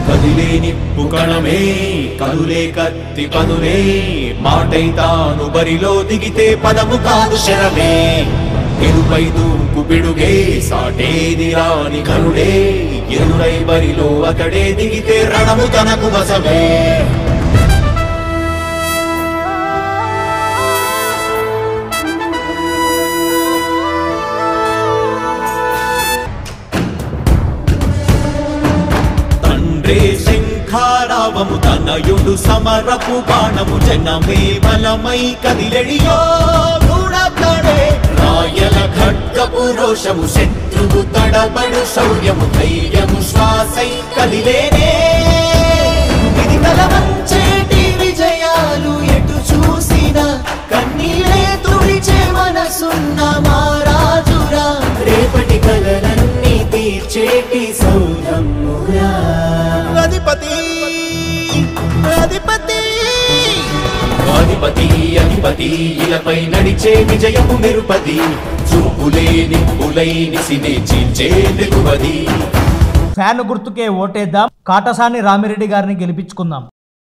కదిలే నిప్పు కణమే కదులే కత్తి పదులే మాటై తాను బరిలో దిగితే పదము కాదు శరమే ఎరుపై దూకు పిడుగే సాటేది రాని కరుడే ఎదురై బరిలో అతడే దిగితే రణము తనకు వసమే తండ్రే శంఖారావము తనయుడు సమరపు బాణము జనమే బలమై కదిలెడియో గూఢాబ్దడే రాయల ఖడ్గపు రోషము శత్రువు తడబడు శౌర్యము ధైర్యము శ్వాసై కదిలేనే ఇది కలవంచేటి విజయాలు ఎటు చూసిన కన్నీలే తుడిచే మనసున్న మారాజురా రేపటి కలలన్నీ తీర్చేటి సౌధమురా అధిపతి అధిపతి అధిపతి అధిపతి ఇలపై నడిచే విజయము నిరుపది చూపులే నిప్పులై నిసినే చీల్చే వెలువది ఫ్యాన్ గుర్తుకే ఓటేద్దాం కాటసాని రామిరెడ్డి గారిని గెలిపించుకుందాం